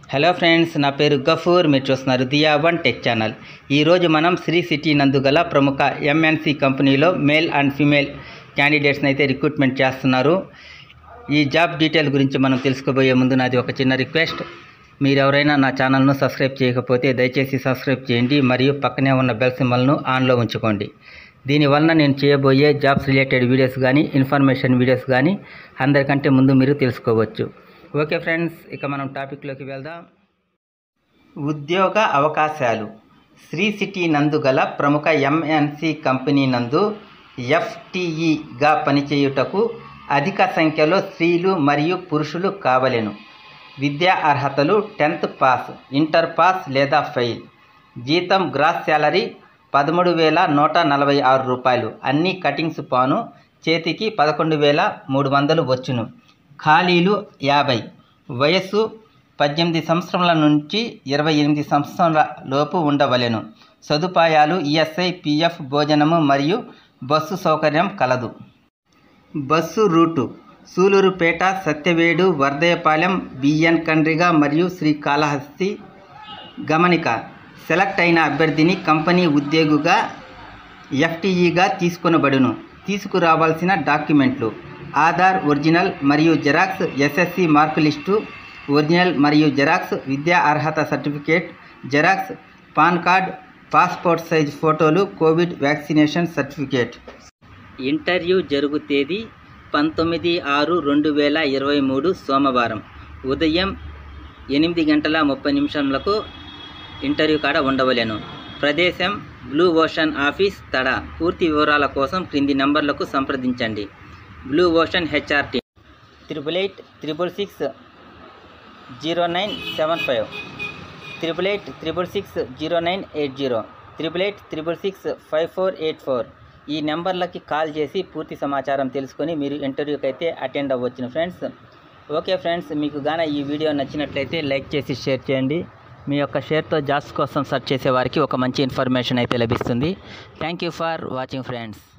hello friends నా పేరు గఫూర్ మీరు చూస్తున్నారు దియా వన్ టెక్ ఛానల్ ఈరోజు మనం శ్రీ సిటీ నందు గల ప్రముఖ ఎంఎన్సి కంపెనీలో మేల్ అండ్ ఫీమేల్ క్యాండిడేట్స్ని అయితే రిక్రూట్మెంట్ చేస్తున్నారు ఈ జాబ్ డీటెయిల్ గురించి మనం తెలుసుకోబోయే ముందు నాది ఒక చిన్న రిక్వెస్ట్ మీరు ఎవరైనా నా ఛానల్ను సబ్స్క్రైబ్ చేయకపోతే దయచేసి సబ్స్క్రైబ్ చేయండి మరియు పక్కనే ఉన్న బెల్ సింబల్ను ఆన్లో ఉంచుకోండి దీనివలన నేను చేయబోయే జాబ్స్ రిలేటెడ్ వీడియోస్ కానీ ఇన్ఫర్మేషన్ వీడియోస్ కానీ అందరికంటే ముందు మీరు తెలుసుకోవచ్చు ఓకే ఫ్రెండ్స్ ఇక మనం టాపిక్లోకి వెళ్దాం ఉద్యోగ అవకాశాలు శ్రీ సిటీ నందు గల ప్రముఖ ఎంఎన్సి కంపెనీ నందు ఎఫ్టిఈగా పనిచేయుటకు అధిక సంఖ్యలో స్త్రీలు మరియు పురుషులు కావలెను విద్యా అర్హతలు టెన్త్ పాస్ ఇంటర్ పాస్ లేదా ఫెయిల్ జీతం గ్రాస్ శాలరీ పదమూడు వేల నూట నలభై ఆరు రూపాయలు అన్ని కటింగ్స్ పాను చేతికి పదకొండు వేల మూడు వందలు వచ్చును ఖాళీలు యాభై వయస్సు పద్దెనిమిది సంవత్సరముల నుంచి ఇరవై ఎనిమిది సంవత్సరాల లోపు ఉండవలెను సదుపాయాలు ఈఎస్ఐ పిఎఫ్ భోజనము మరియు బస్సు సౌకర్యం కలదు bus route Sullurpeta Satyavedu Varadayapalem BN Kandriga మరియు శ్రీకాళహస్తి గమనిక సెలెక్ట్ అయిన అభ్యర్థిని కంపెనీ ఉద్యోగిగా ఎఫ్టీఈగా తీసుకొనబడును తీసుకురావాల్సిన డాక్యుమెంట్లు ఆధార్ ఒరిజినల్ మరియు xerox SSC mark list original మరియు జెరాక్స్ విద్యా అర్హత certificate xerox pan card passport size ఫోటోలు కోవిడ్ వ్యాక్సినేషన్ సర్టిఫికేట్ ఇంటర్వ్యూ జరుగు తేదీ పంతొమ్మిది ఆరు రెండు వేల ఇరవై మూడు సోమవారం ఉదయం ఎనిమిది గంటల ముప్పై నిమిషములకు ఇంటర్వ్యూ కాడ ఉండవలెను ప్రదేశం బ్లూ ఓషన్ ఆఫీస్ తడ పూర్తి వివరాల కోసం క్రింది నంబర్లకు సంప్రదించండి blue ocean HRT triple eight triple six zero nine seven five triple eight triple six zero nine eight zero triple eight triple six five four eight four ఈ నెంబర్లకి కాల్ చేసి పూర్తి సమాచారం తెలుసుకొని మీరు ఇంటర్వ్యూకి అయితే అటెండ్ అవ్వచ్చును ఫ్రెండ్స్ ఓకే ఫ్రెండ్స్ మీకు గాన ఈ వీడియో నచ్చినట్లయితే లైక్ చేసి షేర్ చేయండి మీ యొక్క షేర్తో జాబ్స్ కోసం సెర్చ్ చేసే వారికి ఒక మంచి ఇన్ఫర్మేషన్ అయితే లభిస్తుంది thank you for watching friends